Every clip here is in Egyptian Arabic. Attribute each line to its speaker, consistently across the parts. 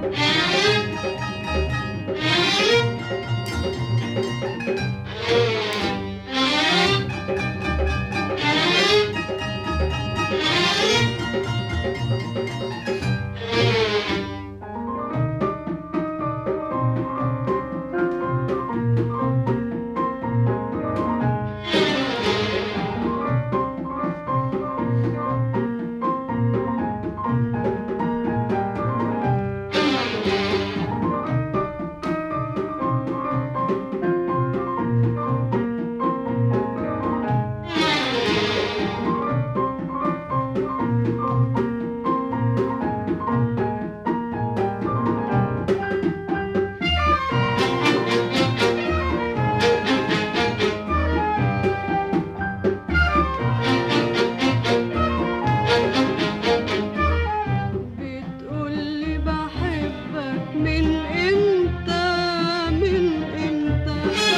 Speaker 1: بتقولي بحبك من امتى من امتى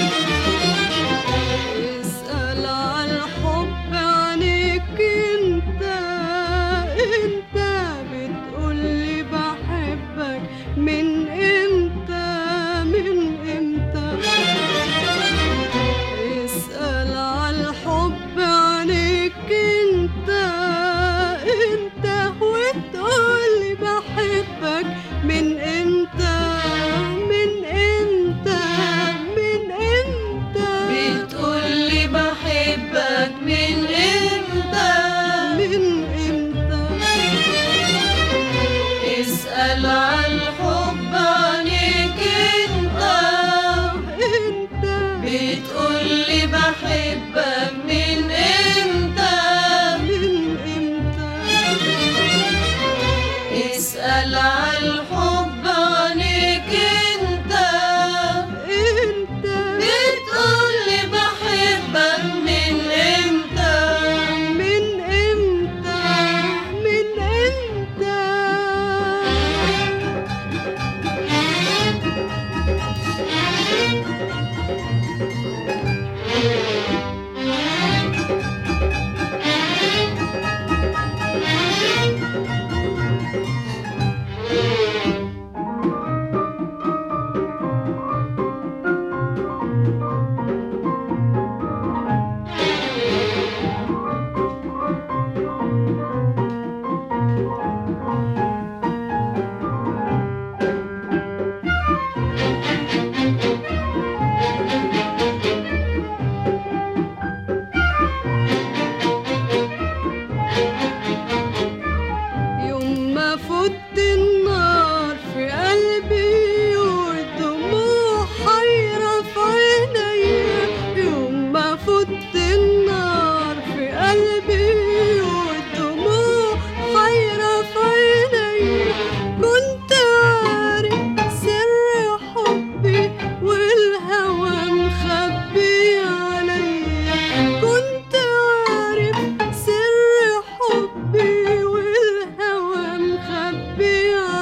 Speaker 1: اسأل على الحب عنيك انت انت بتقولي بحبك من امتى من امتى اسأل على الحب عنيك انت انت وتقولي بحبك من امتى من امتى من امتى
Speaker 2: بتقولي بحبك من امتى
Speaker 1: من امتى
Speaker 2: اسأل عن الحب عنيك انت
Speaker 1: انت
Speaker 2: بتقولي بحبك من امتى
Speaker 1: من امتى
Speaker 2: اسأل عن الحب عنيك انت
Speaker 1: انت
Speaker 2: بتقولي بحبك من امتى
Speaker 1: من امتى من امتى يوم ما فت النار في قلبي والدموع حيرة في عينيا يوم ما فت النار في قلبي والدموع حيرة في عينيا كنت عارف سر حبي والهوى مخبي عليا كنت عارف سر حبي والهوى مخبي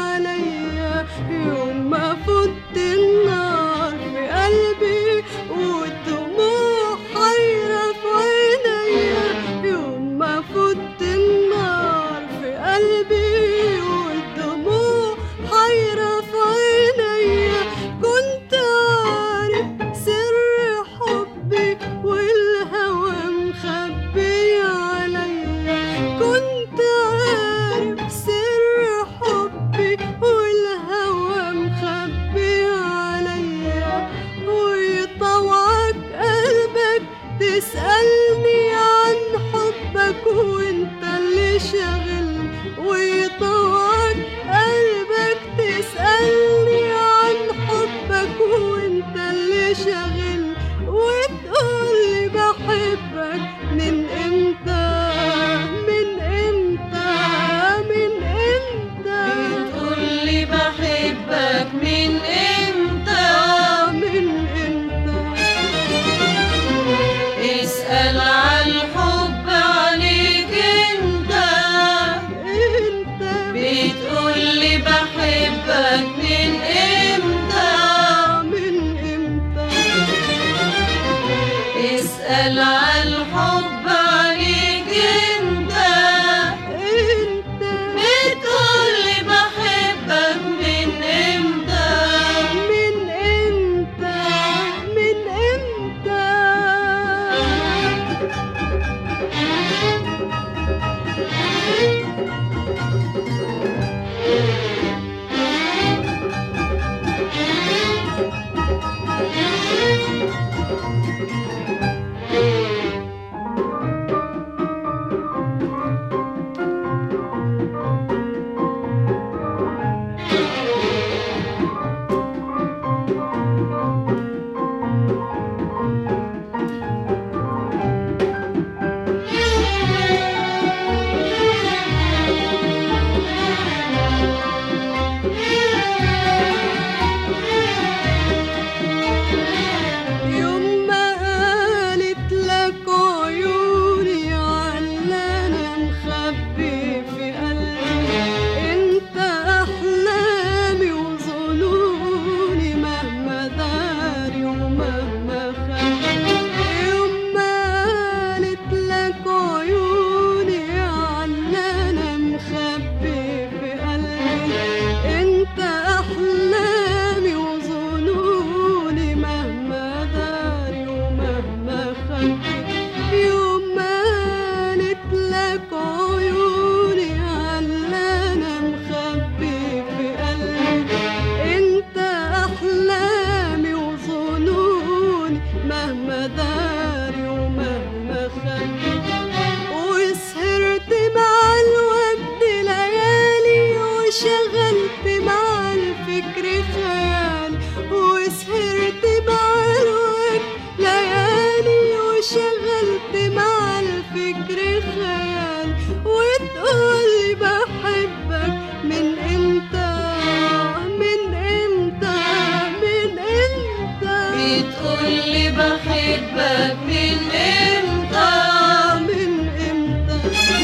Speaker 1: وشغلت مع الفكر خيال وسهرت مع الوقت ليالي وشغلت مع الفكر خيال وتقولي بحبك من امتى من امتى من امتى
Speaker 2: بتقولي بحبك من امتى
Speaker 1: من امتى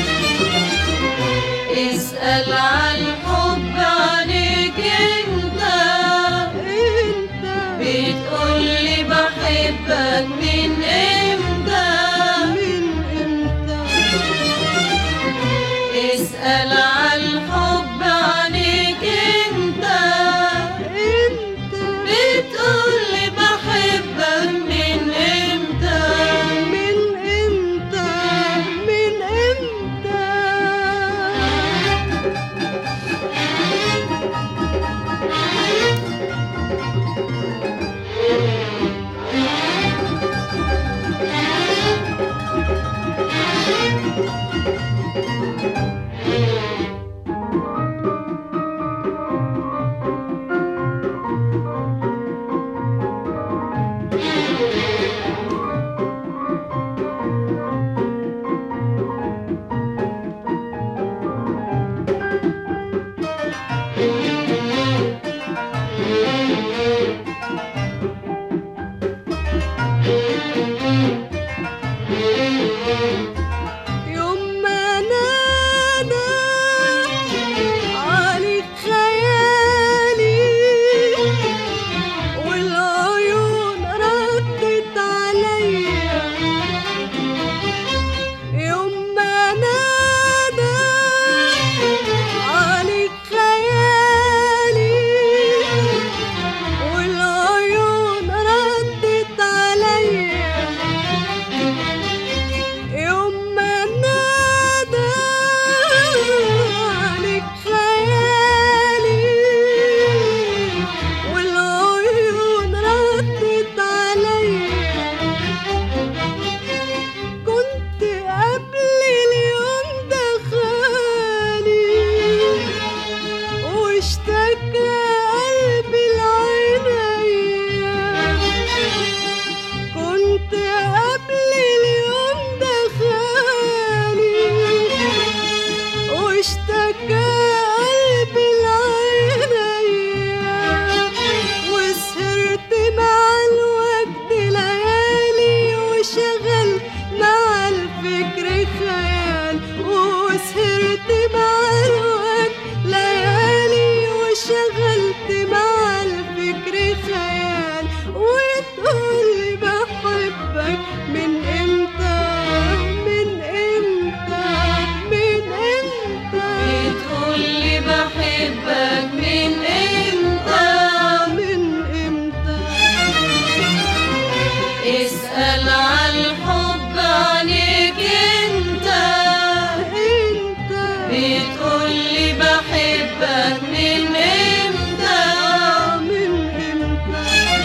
Speaker 2: اسأل عن الحب عليك انت
Speaker 1: انت
Speaker 2: بتقولي بحبك من امتى
Speaker 1: من امتى
Speaker 2: اسأل عن الحب عليك انت
Speaker 1: انت
Speaker 2: بتقولي بحبك من امتى
Speaker 1: من امتى من امتى يوم ما نادى عليك خيالي والعيون ردت عليا يوم ما نادى عليك خيالي والعيون ردت عليا يوم ما نادى عليك خيالي والعيون ردت عليا كنت قبل اليوم ده خالي واشتكى قلبي العينيا كنت قبل اليوم ده خالي واشتكى قلبي العينيا وسهرت مع الوقت ليالي وشغلت مع الفكر خيال وسهرت مع الوقت ليالي وشغلت مع الفكر خيال وتقولي بحبك من امتى من امتى من امتى
Speaker 2: بتقولي بحبك من امتى
Speaker 1: من امتى
Speaker 2: اسأل عن الحب عليك انت
Speaker 1: انت
Speaker 2: بتقولي بحبك من امتى
Speaker 1: من امتى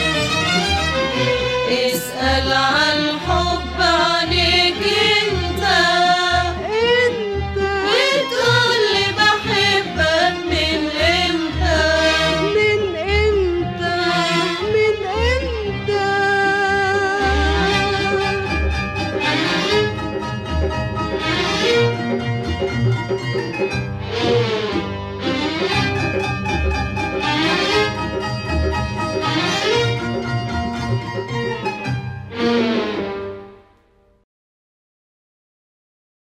Speaker 2: اسأل عن الحب عليك انت
Speaker 1: انت
Speaker 2: بتقولي بحبك من امتى
Speaker 1: من امتى من امتى
Speaker 2: بتقولي